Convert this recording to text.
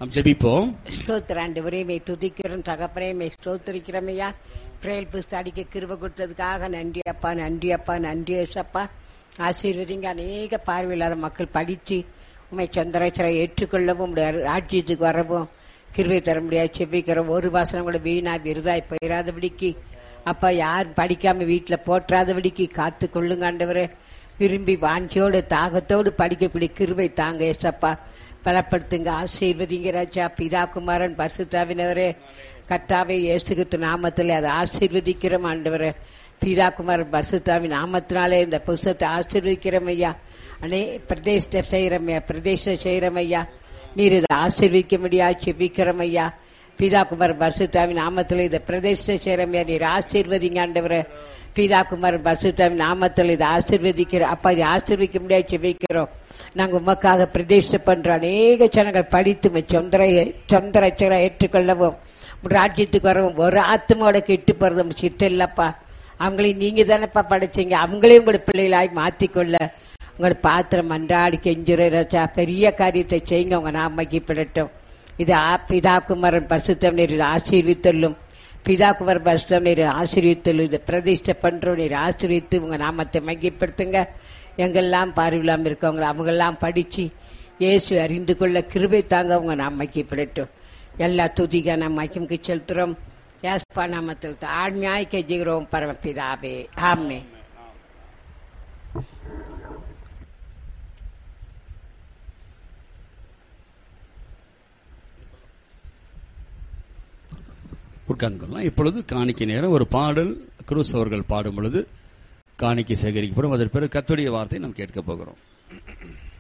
நாம் ஜெபிப்போம் ஸ்தோத்திராண்டவரே மே துதிக்கிறோம் தகப்பனே மே ஸ்தோத்திரிக்கிறோமையா பிரேல் புஸ்தாடிக்கு கிருப கொடுத்ததுக்காக நன்றி அப்பா நன்றி அப்பா நன்றி ஏசப்பா ஆசீர்வதிங்க அநேக பார்வையில்லாத மக்கள் படித்து உண்மை சந்திராச்சரை ஏற்றுக்கொள்ளவும் உம்முடைய ராஜ்யத்துக்கு வரவும் கிருவை தர முடியாது செபிக்கிறோம் ஒரு வாசனம் கூட வீணா விருதாய் போயிடாதபடிக்கு அப்பா யார் படிக்காம வீட்டுல போற்றாதபடிக்கு காத்து கொள்ளுங்க ஆண்டவரே விரும்பி வாஞ்சியோடு தாகத்தோடு படிக்கக்கூடிய கிருவை தாங்க ஏசப்பா பலப்படுத்துங்க ஆசீர்வதிங்க ராஜா பிதா குமாரன் பசுத்தாவினவரே கர்த்தாவே இயேசுகித்து நாமத்தில் அதை ஆசீர்வதிக்கிறோம் ஆண்டவரே பிதா குமாரன் பசுத்தாவின் நாமத்தினாலே இந்த புஸ்தத்தை ஆசீர்வதிக்கிறோம் ஐயா அனே பிரதேச செய்கிறோம் ஐயா பிரதேச செய்கிறோம் ஐயா நீர் இதை ஆசீர்வதிக்க முடியாது செபிக்கிறோம் ஐயா பிதா குமார் பசுத்தாவின் நாமத்தில் இதை பிரதேச செய்கிறோம் ஐயா நீர் ஆசீர்வதிங்க ஆண்டவரே பிதா குமார் பசுத்தாவின் நாமத்தில் இதை ஆசீர்வதிக்கிறோம் அப்பா இதை ஆசீர்வதிக்க முடியாது செபிக்கிறோம் நாங்க உமக்காக பிரதேச பண்ற அநேக ஜனங்கள் படித்து உம்மை சொந்தர சொந்த ரச்சகரை ஏற்றுக்கொள்ளவும் உம் ராஜ்யத்துக்கு வரவும் ஒரு ஆத்மாவோட கெட்டு போறது உம் சித்தம் இல்லப்பா அவங்களையும் நீங்க தானப்பா படைச்சீங்க அவங்களையும் உங்களோட பிள்ளைகளாய் மாத்திக்கொள்ள உங்களை பாத்திரம் அன்றாடி கெஞ்சுற ராஜா பெரிய காரியத்தை செய்யுங்க உங்க நாமைக்கு பிடட்டும் இது ஆ- பிதா குமாரன் பசுத்தம் நீர் ஆசீர்வித்தல்லும் பிதா குமார் பசுத்தம் நீர் ஆசீர்வித்தல்லும் இதை பிரதிஷ்டை பண்றோம் நீர் ஆசீர்வித்து உங்க நாமத்தை மையப்படுத்துங்க எங்கெல்லாம் பார்வையில்லாம இருக்கவங்க அவங்கெல்லாம் படிச்சு இயேசு அறிந்து கொள்ள கிருபை தாங்க உங்க நாமைக்கு பிடட்டும் எல்லா துதிக நம்மைக்கு செலுத்துறோம் யாஸ்பா நாமத்தில் ஆண்மையாய் கெஞ்சுகிறோம் பரமபிதாவே ஆமே உட்கார்ந்து கொள்ளலாம் இப்பொழுது காணிக்கை நேரம் ஒரு பாடல் குரூஸ் அவர்கள் பாடும் பொழுது காணிக்கை சேகரிக்கப்படும் அதற்கு பிறகு கத்துடைய வார்த்தை நாம் கேட்க போகிறோம்